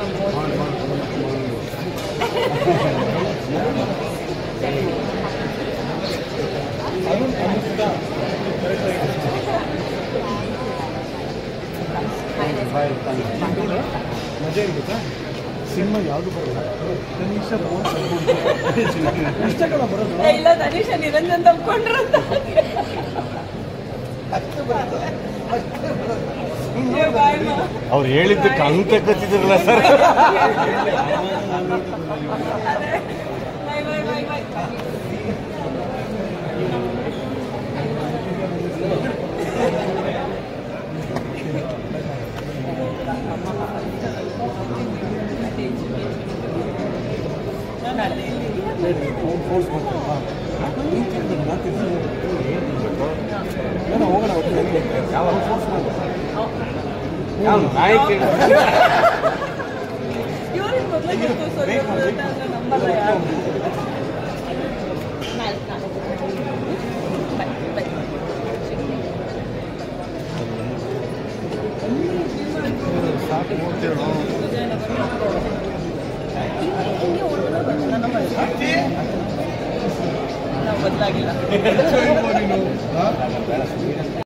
ಮಜಾ ಏನು ಗೊತ್ತಾ ಸಿನಿಮಾ ಯಾವುದು ಬರಲ್ಲ ಕನಿಷ್ಠ ಇಷ್ಟಗಳ ಬರೋದು ಏ, ಇಲ್ಲ ತನೀಶ ನಿರಂಜನ್ ತಪ್ಕೊಂಡ್ರು ಅಂತ ಏ, ಬಾಯ್ ಮಾ. ಅವ್ರು ಹೇಳಿದ್ದಕ್ಕೆ ಅಂತ ಕತ್ತಿದ್ರಲ್ಲ ಸರ್ ಅದೇ. ಬಾಯ್ ಬಾಯ್ ಬಾಯ್ ಬಾಯ್ ನಾನು ಅಲ್ಲೇ ಇದ್ದೀನಿ. ಫೋರ್ಸ್ ಮಾಡ್ತಾರೆ ಹಾಂ ನೀನು ತಿಂದ್ರೆ ನಾನು ತಿಂದ್ರೆ ಏನೋ ಹೋಗೋಣ ಒಟ್ಟು ಯಾವ ಫೋರ್ಸ್ ಮಾಡ್ತಾರೆ ನಾಯಕ ಇವ್ರಿಗೆ ಮೊದಲೇ ಗೊತ್ತು ಸ್ವಲ್ಪ ಬರುತ್ತೆ ಅಂತ ನಂಬಲ್ಲ ಯಾರು ನಾಲ್ಕು ನಾಲ್ಕು ಬೈ ಬೈ ಸಾಕು ಮೂವತ್ತೇಳು ಹಿಂಗೆ ಹುಡುಗರು ಬರಲ್ಲ ನಮ್ಮ ನಾವು ಬದಲಾಗಿಲ್ಲ